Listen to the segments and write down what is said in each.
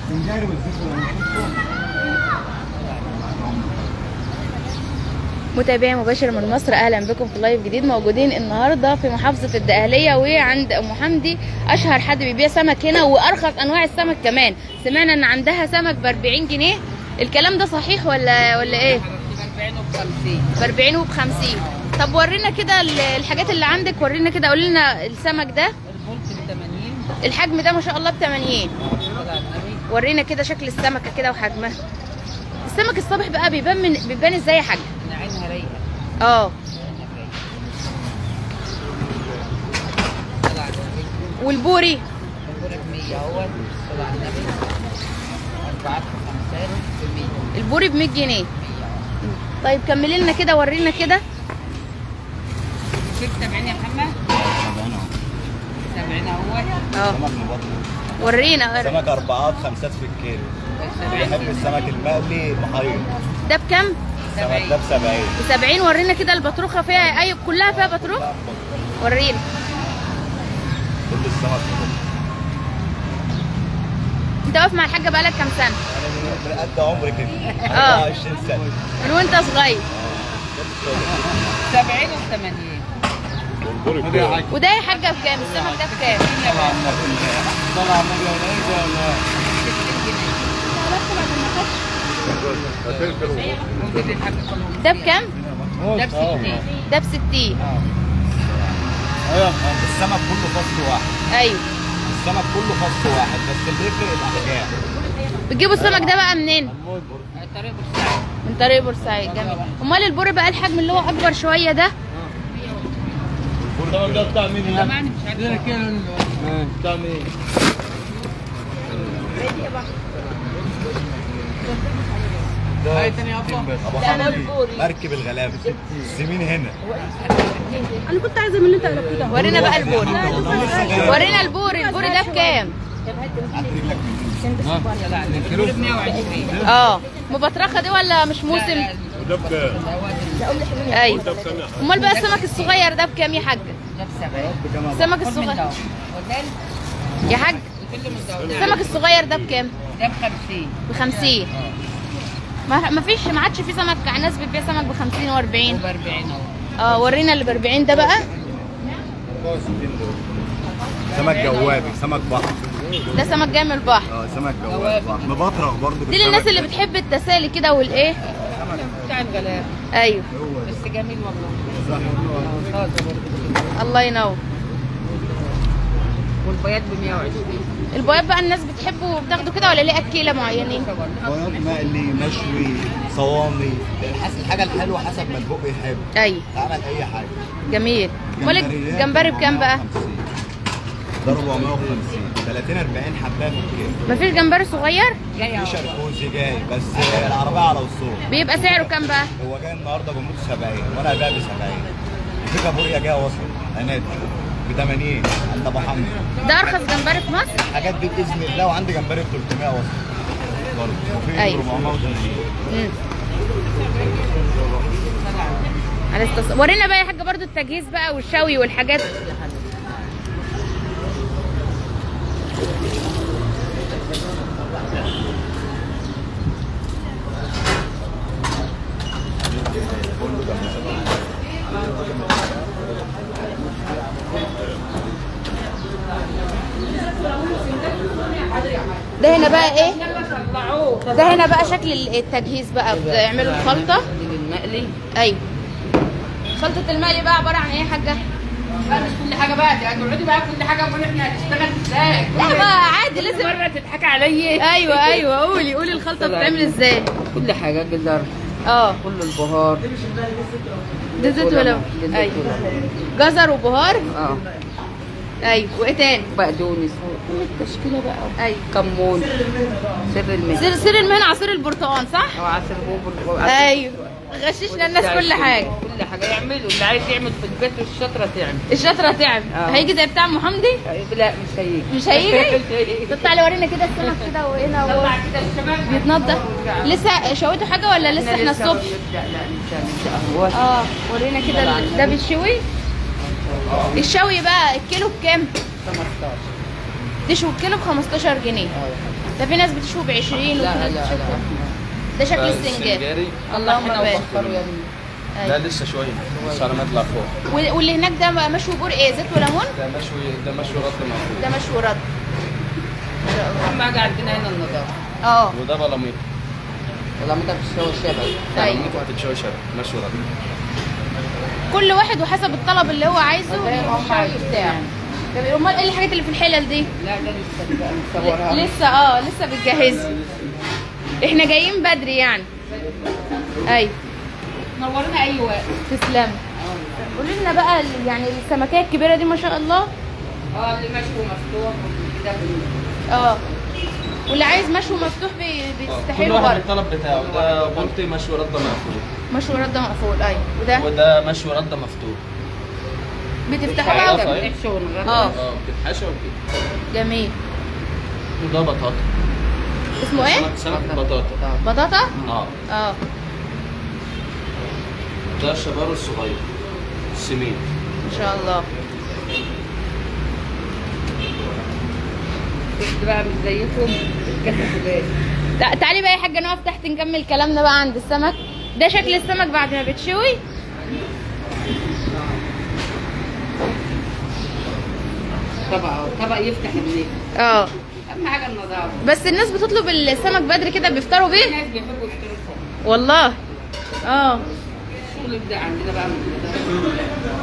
متابعي مباشر من مصر اهلا بكم في لايف جديد موجودين النهارده في محافظه الدقهليه وعند ام حمدي اشهر حد بيبيع سمك هنا وارخص انواع السمك كمان سمعنا ان عندها سمك ب 40 جنيه الكلام ده صحيح ولا ولا ايه ب 40 وب 50 طب ورينا كده ال- الحاجات اللي عندك ورينا كده قولي لنا السمك ده البولت ب 80 الحجم ده ما شاء الله ب 80 طلع النبي ورينا كده شكل السمكه كده وحجمها السمك الصبح بقى بيبان من بيبان ازاي يا حاج من عينها رايقه اه عينها رايقه طلع النبي والبوري البوري ب 100 اهوت طلع النبي اربعات وخمسات ب 100 البوري ب 100 جنيه طيب كملي لنا كده ورينا كده كيف 70 يا محمد 70 اهوت اه سمك مبطن ورينا سمك أربعات خمسات في الكيلو بيحب السمك المقلي محير ده بكام السمك ده ب 70 ب 70 ورينا كده البطروخه فيها اي كلها فيها بطروخ ورينا كل السمك مبطن انت واقف مع الحاجه بقالك كام سنه أنا من قد عمري كده آه. 24 سنة من وانت صغير 70 و 80 وده يا حاجه بكام السمك ده بكام طلع مليونير ولا 60 جنيه ممكن الحاجة كلهم ده بكام ده ب 60 ده ب 60 السمك كله فص واحد ايوه السمك كله فص واحد بس اللي يفرق الاحجام بتجيبوا السمك ده بقى منين طريق بورسعيد من طريق بورسعيد جميل امال البوري بقى الحجم اللي هو اكبر شويه ده طبعا مش عارف هاي تاني يا ابو ابو حمدي مركب الغلابه السمين هنا انا كنت عايزه من اللي انت قلبته ده ورينا بقى البوري ورينا البوري البوري ده بكام طلع الكيلو ب 120 اه مبطرخه دي ولا مش موسم ايوه امال بقى السمك الصغير ده بكام يا حاج ده ب 70 السمك خد من الصغير ده ودال يا حاج الكل من ده السمك الصغير ده بكام ده ب 50 ب 50 ما ما فيش ما عادش في سمك الناس بتبيع سمك ب 50 و40 وب 40 اهو اه ورينا اللي ب 40 ده بقى سمك جوابي سمك بحر ده سمك جاي من البحر اه سمك جوابي بحر مبطرخ برضه دي للناس اللي بتحب التسالي كده والايه بتاع الغلاب ايوه بس جميل والله آه، طازه برضه الله ينور والبياض ب 120 البياض بقى الناس بتحبه وبتاخده كده ولا ليه اكيله معينين بياض مقلي مشوي صواني الحس- الحاجه الحلوه حسب ما البق يحب ايوه تعمل اي حاجه جميل امال جمبريات الجمبري بكام بقى 450. ده 450 30 40 حبايه في الكيلو مفيش جمبري صغير جاي في اهو شركوزي جاي بس العربيه على وصول بيبقى سعره كام بقى هو جاي النهارده بموت 70 وانا هبيع ب 70 وفي كابوريا جايه وصل هنادي ب 80 عند ابو حمد ده ارخص جمبري في مصر الحاجات دي باذن الله وعندي جمبري ب 300 وصل برضه وفي أيوة. 480 امم على استص... ورينا بقى يا حاجه برضو التجهيز بقى والشوي والحاجات ده هنا بقى ايه ده هنا بقى شكل التجهيز بقى بيعملوا الخلطه المقلي ايوه خلطه المقلي بقى عباره عن ايه يا حاجه بقى مش كل حاجه بقى هتقعدي بقى كل حاجه امال احنا هنشتغل ازاي لا بقى عادي لازم مره تضحكي عليا ايوه ايوه قولي قولي الخلطه بتتعمل ازاي كل حاجه جزر اه كل البهار ده زيت ولا ده زيت ايوه وليمون. جزر وبهار اه ايوه وايه تاني بقدونس التشكيله بقى ايوه كمون سر المهنه سر سر المهنه عصير البرتقال صح او عسل بوبر وعسل ايوه غششنا الناس كل حاجه كل حاجه يعملوا اللي عايز يعمل في البيت والشطره تعمل الشطره تعب آه. هيجي زي بتاع ام حمدي لا مش هيجي مش هيجي مش هيجي طب تعالي ورينا كده السمك كده وهنا و... طلع كده الشباب بيتنضف لسه شويتوا حاجه ولا لسه احنا الصبح لا لا لسه لسه اهو اه ورينا كده ال- ده بيتشوي الشوي بقى الكيلو بكام 15 تشوي الكيلو ب 15 جنيه ده في ناس بتشوي ب 20 وفي لا لا ناس لا بتشوي لا ده شكل ده السنجاري السنجاري. اللهم احنا بارك وفروا يا ابني لا أيوة. لسه شويه لسه على ما يطلع فوق وال- واللي هناك ده بقى مشوي بور ايه زيت وليمون ده مشوي ده مشوي رد مفروض ده مشوي رد ما شاء الله اهم حاجه عندنا هنا النظافه اه وده بلاميط والله ما بتشتغل الشبع أيوة. بلاميط وهتتشوي شرق مشوي رد كل واحد وحسب الطلب اللي هو عايزه زي ما هم عايزين بتاعه طب امال ايه الحاجات اللي في الحلل دي لا ده لسه بقى مصورها لسه اه لسه بتجهزوا احنا جايين بدري يعني ايوه نورنا اي وقت تسلم قولي لنا بقى ال- يعني السمكيه الكبيره دي ما شاء الله اه اللي مشوي مفتوح وكده بال- اه واللي عايز مشوي مفتوح بي- كل بيستحيله واحد برضه الطلب بتاعه ده بلطي مشوي رد مقفول مشوي رد مقفول ايوه وده وده مشوي رد مفتوح بتفتحوا حياة بقى طيب. بنحشي ونغرق اه اه بتتحشى وكده جميل وده بطاطا اسمه ايه سمك- سمك بطاطا بطاطا اه اه ده الشبار الصغير السمين ما شاء الله كنت بقى مش زيكم كسبوا بالي لا تعالي بقى يا حاجه نقف تحت نكمل كلامنا بقى عند السمك ده شكل السمك بعد ما بتشوي طبق طبق يفتح النفس اه اهم حاجه النظافه بس الناس بتطلب السمك بدري كده بيفطروا بيه الناس بيحبوا يشتروا السمك والله اه الشغل يبدا عندنا بقى من النظافة.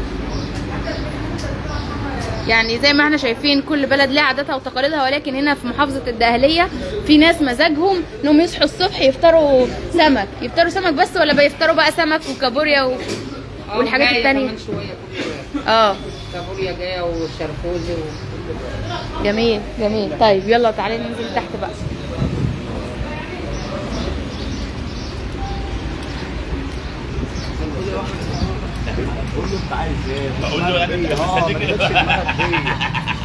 يعني زي ما احنا شايفين كل بلد ليها عاداتها وتقاليدها ولكن هنا في محافظة الدهلية في ناس مزاجهم انهم يصحوا الصبح يفطروا سمك يفطروا سمك بس ولا بيفطروا بقى سمك وكابوريا و... آه، والحاجات جاية التانية. كمان شويه كل شويه اه كابوريا جايه وشرفوزي وكل ده جميل جميل طيب يلا تعالي ننزل تحت بقى قول له انت عايز ايه بقول له أنا- أنا اه ما مستنيك. تاخدش دماغك بيا.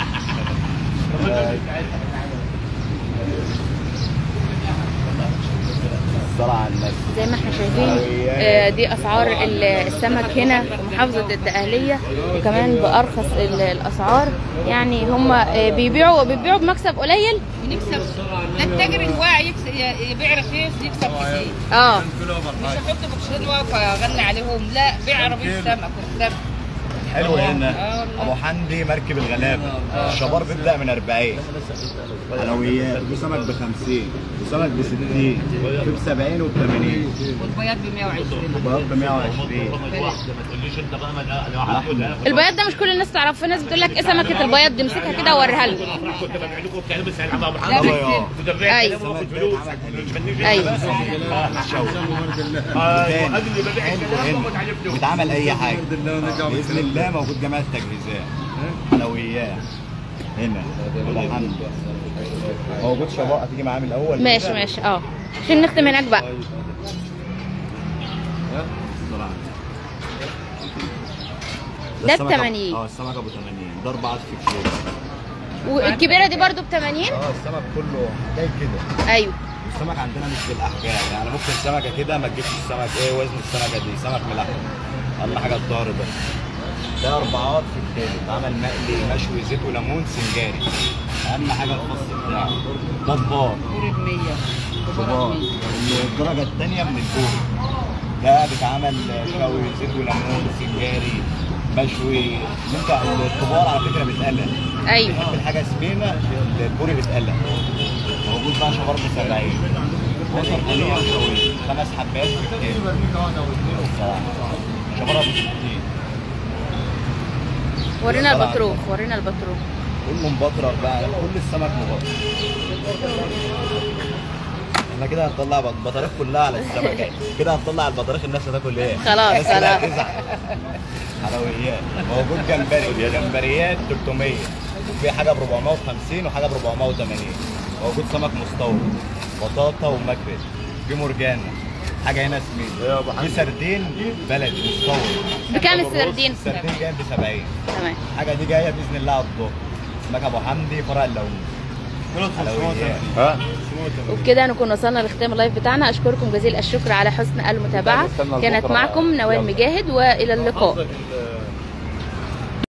الصلاة على النبي زي ما احنا شايفين آه، دي اسعار ال- السمك هنا في محافظة الدقهلية وكمان بارخص ال- الاسعار يعني هم آه، بيبيعوا بيبيعوا بمكسب قليل بنكسب ده التاجر الواعي يكسب يبيع رخيص يكسب كتير اه مش هحط بقشرين واقف اغني عليهم لا بيع عربيه سمك والسمك حلو آه هنا والله. ابو حمدي مركب الغلابه الشبار بيبدا من 40 حلويات في سمك ب 50 وسمك ب 60 في ب 70 وب 80 والبياض ب 120 وبياض ب 120 ما تقوليش انت بقى ما انا هاخد هاخد البياض ده مش كل الناس تعرف في ناس بتقول لك ايه سمكة البياض دي امسكها كده ووريها لنا كنت ببيع لكم بتاع بس انا عم لا، بحضر بس- كنت ببيع أيوة. كلام واخد فلوس مش فنيش أيوة. ايوه قبل اللي ببيع الكلام باخد عليه فلوس بيتعمل اي حاجه باذن الله موجود جميع التجهيزات حلويات هنا ابو حمدي موجود شباب هتيجي معاه من الاول ماشي ماشي اه عشان نختم هناك بقى ده السمك أبو- ب 80. اه السمك ابو 80 ده 4 في الكيلو والكبيرة دي برضو ب 80 اه السمك كله جاي كده ايوه السمك عندنا مش بالاحجام يعني ممكن سمكه كده ما تجيبش السمك ايه وزن السمكه دي سمك ملحم اقل حاجه الظهر ده ده اربعات في الكيلو اتعمل مقلي مشوي زيت وليمون سنجاري اهم حاجه الفص بتاعه ده البار بوري ب 100 كبار كبار الدرجه الثانيه من البور ده بيتعمل شوي زيت وليمون سنجاري مشوي انت الكبار على فكره بتقلق ايوه بيحب الحاجه سمينه البوري بتقلق موجود بقى شبار ب 70 بصل طريه وشوي خمس حبات في الكيلو الصراحه شبار ابو 60 ورينا البطروخ ورينا البطروخ كله مبطرخ بقى كل السمك مبطرخ احنا كده هنطلع البطاريخ كلها على السمك كده هنطلع البطاريخ الناس هتاكل ايه خلاص، الناس كلها خلاص. هتزعل. حلويات موجود جمبري جمبريات 300 وفي حاجه ب 450 وحاجه ب 480 موجود سمك مستورد بطاطا ومكرل في مرجانه حاجه هنا سمين في سردين بلدي مستورد بكام السردين؟ السردين جاي ب 70 تمام الحاجه دي جايه باذن الله على الظهر اسمك ابو حمدي فرع اللون حلويات وبكده نكون وصلنا لختام اللايف بتاعنا اشكركم جزيل الشكر على حسن المتابعه نستنى كانت بكرة. معكم نوال يلا. مجاهد والى اللقاء ال-